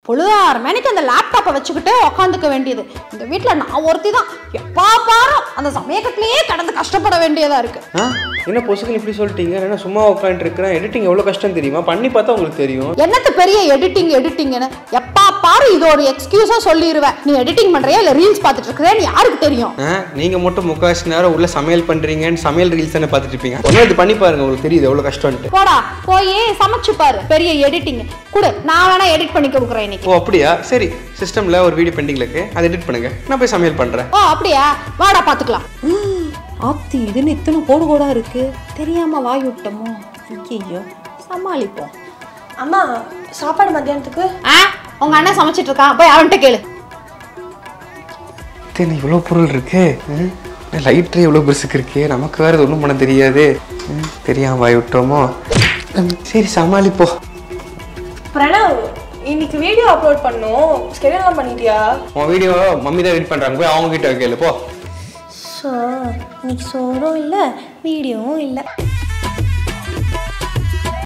பொழுதாறு மணிக்கு அந்த லேப்டாப்பை வச்சுக்கிட்டே உக்காந்துக்க வேண்டியது இந்த வீட்டில் நான் ஒருத்தி தான் எப்பா பாரும் அந்த சமயக்கட்டிலேயே கடந்து கஷ்டப்பட வேண்டியதாக இருக்கு ஆ என்ன பொசுக்கள் இப்படி சொல்லிட்டீங்க என்ன சும்மா உட்காந்துருக்கிறேன் எடிட்டிங் எவ்வளோ கஷ்டம் தெரியுமா பண்ணி பார்த்தா உங்களுக்கு தெரியும் என்னத்து பெரிய எடிட்டிங் எடிட்டிங்னு எப்பா பாரு இது ஒரு எக்ஸ்கியூஸாக சொல்லிடுவேன் நீ எடிட்டிங் பண்ணுறியா இல்லை ரீல்ஸ் பார்த்துட்டு இருக்கிறேன்னு யாருக்கு தெரியும் ஆ நீங்கள் மட்டும் முக்கால்வாசி நேரம் உள்ள சமையல் பண்ணுறீங்கன்னு சமையல் ரீல்ஸ் தானே பார்த்துட்டு இருப்பீங்க ஒன்றும் இது பண்ணி பாருங்க உங்களுக்கு தெரியுது எவ்வளோ கஷ்டம்ட்டு போடா போய் சமைச்சு பாரு பெரிய எடிட்டிங் கொடு நான் வேணா எடிட் பண்ணி கொடுக்குறேன் இன்னைக்கு ஓ அப்படியா சரி சிஸ்டமில் ஒரு வீடியோ பெண்டிங்கில் இருக்கு அதை எடிட் பண்ணுங்க நான் போய் சமையல் பண்ணுறேன் ஓ அப்படியா வாடா பார்த்துக்கலாம் ஆத்தி இதுன்னு இத்தனை கோடு கோடா இருக்கு தெரியாம வாய் விட்டோமோ ஐயோ சமாளிப்போம் அம்மா சாப்பாடு மத்தியானத்துக்கு ஆ உங்க அண்ணன் சமைச்சிட்டு இருக்கான் போய் அவன்கிட்ட கேளு என்ன இவ்வளோ பொருள் இருக்கு லைட்ரு எவ்வளோ பெருசுக்கு இருக்கு நமக்கு வேறு ஒன்றும் பண்ண தெரியாது ம், தெரியாம வாய் விட்டோமோ ம், சரி சமாளிப்போம் பிரணவ் இன்னைக்கு வீடியோ அப்லோட் பண்ணோம் ஸ்கெடியூல்லாம் பண்ணிட்டியா உன் வீடியோ மம்மி தான் எடிட் பண்ணுறாங்க போய் அவங்க கிட்ட கேளு போ ஸோ இன்னைக்கு சோறும் இல்லை வீடியோவும் இல்லை